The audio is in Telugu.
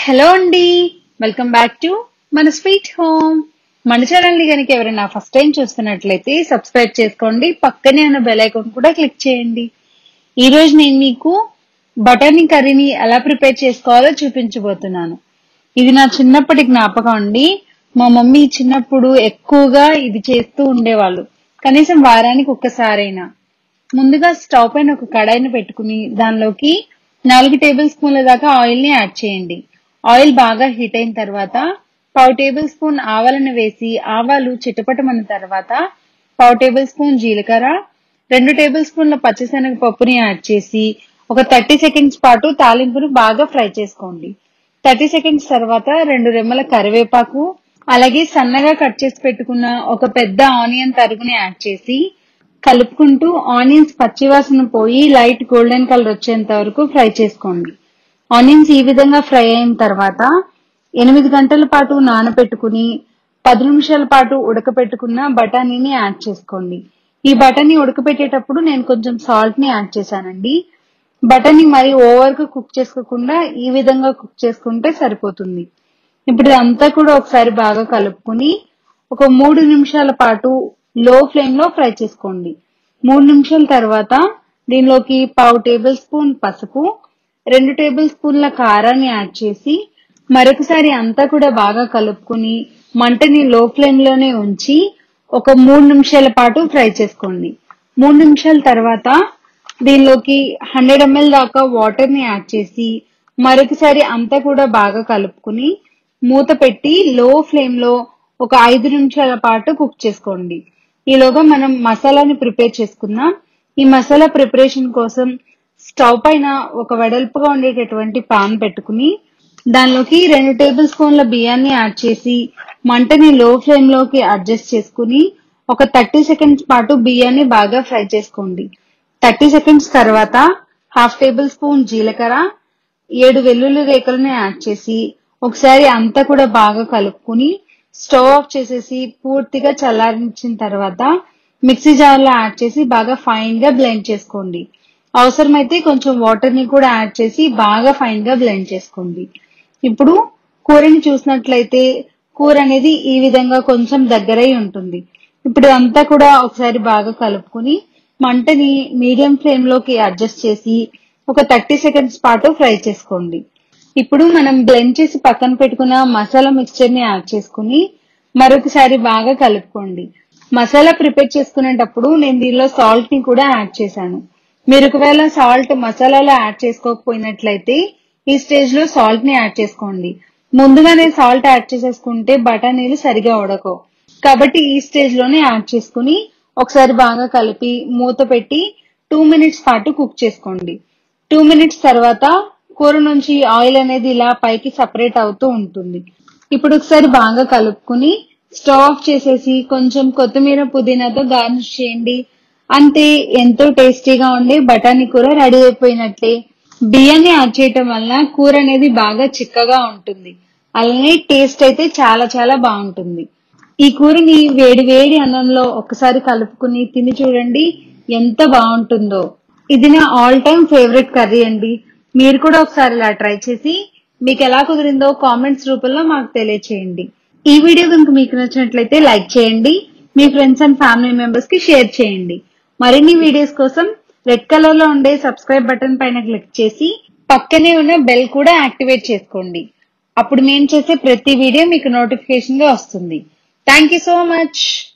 హలో అండి వెల్కమ్ బ్యాక్ టు మన స్వీట్ హోమ్ మన ఛానల్ ని కనుక ఎవరైనా ఫస్ట్ టైం చూస్తున్నట్లయితే సబ్స్క్రైబ్ చేసుకోండి పక్కనే ఉన్న బెల్ ఐకాన్ కూడా క్లిక్ చేయండి ఈ రోజు నేను మీకు బటానీ కర్రీని ఎలా ప్రిపేర్ చేసుకోవాలో చూపించబోతున్నాను ఇది నా చిన్నప్పటి జ్ఞాపకం అండి మా మమ్మీ చిన్నప్పుడు ఎక్కువగా ఇది చేస్తూ ఉండేవాళ్ళు కనీసం వారానికి ఒక్కసారైనా ముందుగా స్టవ్ పైన ఒక కడాయిని పెట్టుకుని దానిలోకి నాలుగు టేబుల్ స్పూన్ల దాకా ఆయిల్ ని యాడ్ చేయండి ఆయిల్ బాగా హీట్ అయిన తర్వాత పావు టేబుల్ స్పూన్ ఆవాలను వేసి ఆవాలు చిటపటమన్న తర్వాత పావు టేబుల్ స్పూన్ జీలకర్ర రెండు టేబుల్ స్పూన్ల పచ్చిశనగ పప్పుని యాడ్ చేసి ఒక థర్టీ సెకండ్స్ పాటు తాలింపును బాగా ఫ్రై చేసుకోండి థర్టీ సెకండ్స్ తర్వాత రెండు రెమ్మల కరివేపాకు అలాగే సన్నగా కట్ చేసి పెట్టుకున్న ఒక పెద్ద ఆనియన్ తరుగుని యాడ్ చేసి కలుపుకుంటూ ఆనియన్స్ పచ్చివాసన పోయి లైట్ గోల్డెన్ కలర్ వచ్చేంత వరకు ఫ్రై చేసుకోండి ఆనియన్స్ ఈ విధంగా ఫ్రై అయిన తర్వాత ఎనిమిది గంటల పాటు నానబెట్టుకుని పది నిమిషాల పాటు ఉడకపెట్టుకున్న బఠానీని యాడ్ చేసుకోండి ఈ బఠానీ ఉడకపెట్టేటప్పుడు నేను కొంచెం సాల్ట్ ని యాడ్ చేశానండి బఠానీ మరి ఓవర్ గా కుక్ చేసుకోకుండా ఈ విధంగా కుక్ చేసుకుంటే సరిపోతుంది ఇప్పుడు ఇదంతా కూడా ఒకసారి బాగా కలుపుకుని ఒక మూడు నిమిషాల పాటు లో ఫ్లేమ్ లో ఫ్రై చేసుకోండి మూడు నిమిషాల తర్వాత దీనిలోకి పావు టేబుల్ స్పూన్ పసుపు రెండు టేబుల్ స్పూన్ల కారాన్ని యాడ్ చేసి మరొకసారి అంతా కూడా బాగా కలుపుకుని మంటని లో ఫ్లేమ్ లోనే ఉంచి ఒక మూడు నిమిషాల పాటు ఫ్రై చేసుకోండి మూడు నిమిషాల తర్వాత దీనిలోకి హండ్రెడ్ ఎంఎల్ దాకా వాటర్ ని యాడ్ చేసి మరొకసారి అంతా కూడా బాగా కలుపుకుని మూత పెట్టి లో ఫ్లేమ్ లో ఒక ఐదు నిమిషాల పాటు కుక్ చేసుకోండి ఈలోగా మనం మసాలాని ప్రిపేర్ చేసుకుందాం ఈ మసాలా ప్రిపరేషన్ కోసం స్టవ్ పైన ఒక వెడల్పుగా ఉండేటటువంటి పాన్ పెట్టుకుని దానిలోకి రెండు టేబుల్ స్పూన్ల బియ్యాన్ని యాడ్ చేసి మంటని లో ఫ్లేమ్ లోకి అడ్జస్ట్ చేసుకుని ఒక థర్టీ సెకండ్స్ పాటు బియ్యాన్ని బాగా ఫ్రై చేసుకోండి థర్టీ సెకండ్స్ తర్వాత హాఫ్ టేబుల్ స్పూన్ జీలకర్ర ఏడు వెల్లుల్లి రేకలను యాడ్ చేసి ఒకసారి అంతా కూడా బాగా కలుపుకుని స్టవ్ ఆఫ్ చేసేసి పూర్తిగా చల్లారించిన తర్వాత మిక్సీ జార్లో యాడ్ చేసి బాగా ఫైన్ గా బ్లెండ్ చేసుకోండి అవసరమైతే కొంచెం వాటర్ ని కూడా యాడ్ చేసి బాగా ఫైన్ గా బ్లెండ్ చేసుకోండి ఇప్పుడు కూరని చూసినట్లయితే కూర అనేది ఈ విధంగా కొంచెం దగ్గరై ఉంటుంది ఇప్పుడు అంతా కూడా ఒకసారి బాగా కలుపుకుని మంటని మీడియం ఫ్లేమ్ లోకి అడ్జస్ట్ చేసి ఒక థర్టీ సెకండ్స్ పాటు ఫ్రై చేసుకోండి ఇప్పుడు మనం బ్లెండ్ చేసి పక్కన పెట్టుకున్న మసాలా మిక్స్చర్ ని యాడ్ చేసుకుని మరొకసారి బాగా కలుపుకోండి మసాలా ప్రిపేర్ చేసుకునేటప్పుడు నేను దీనిలో సాల్ట్ ని కూడా యాడ్ చేశాను మీరు ఒకవేళ సాల్ట్ మసాలాలో యాడ్ చేసుకోకపోయినట్లయితే ఈ స్టేజ్ లో సాల్ట్ ని యాడ్ చేసుకోండి ముందుగానే సాల్ట్ యాడ్ చేసేసుకుంటే బఠానీలు సరిగా ఉడకవు కాబట్టి ఈ స్టేజ్ లోనే యాడ్ చేసుకుని ఒకసారి బాగా కలిపి మూత పెట్టి టూ మినిట్స్ పాటు కుక్ చేసుకోండి టూ మినిట్స్ తర్వాత కూర నుంచి ఆయిల్ అనేది ఇలా పైకి సపరేట్ అవుతూ ఉంటుంది ఇప్పుడు ఒకసారి బాగా కలుపుకుని స్టవ్ ఆఫ్ చేసేసి కొంచెం కొత్తిమీర పుదీనాతో గార్నిష్ చేయండి అంతే ఎంతో టేస్టీగా ఉండే బఠానీ కూర రెడీ అయిపోయినట్లే బియ్యాన్ని యాడ్ చేయటం వల్ల కూర అనేది బాగా చిక్కగా ఉంటుంది అలానే టేస్ట్ అయితే చాలా చాలా బాగుంటుంది ఈ కూరని వేడి వేడి అన్నంలో ఒకసారి కలుపుకుని తిని చూడండి ఎంత బాగుంటుందో ఇది నా ఆల్ టైమ్ ఫేవరెట్ కర్రీ అండి మీరు కూడా ఒకసారి ఇలా ట్రై చేసి మీకు ఎలా కుదిరిందో కామెంట్స్ రూపంలో మాకు తెలియచేయండి ఈ వీడియో కనుక మీకు నచ్చినట్లయితే లైక్ చేయండి మీ ఫ్రెండ్స్ అండ్ ఫ్యామిలీ మెంబర్స్ కి షేర్ చేయండి మరిన్ని వీడియోస్ కోసం రెడ్ కలర్ లో ఉండే సబ్స్క్రైబ్ బటన్ పైన క్లిక్ చేసి పక్కనే ఉన్న బెల్ కూడా యాక్టివేట్ చేసుకోండి అప్పుడు నేను చేసే ప్రతి వీడియో మీకు నోటిఫికేషన్ గా వస్తుంది థ్యాంక్ యూ సో మచ్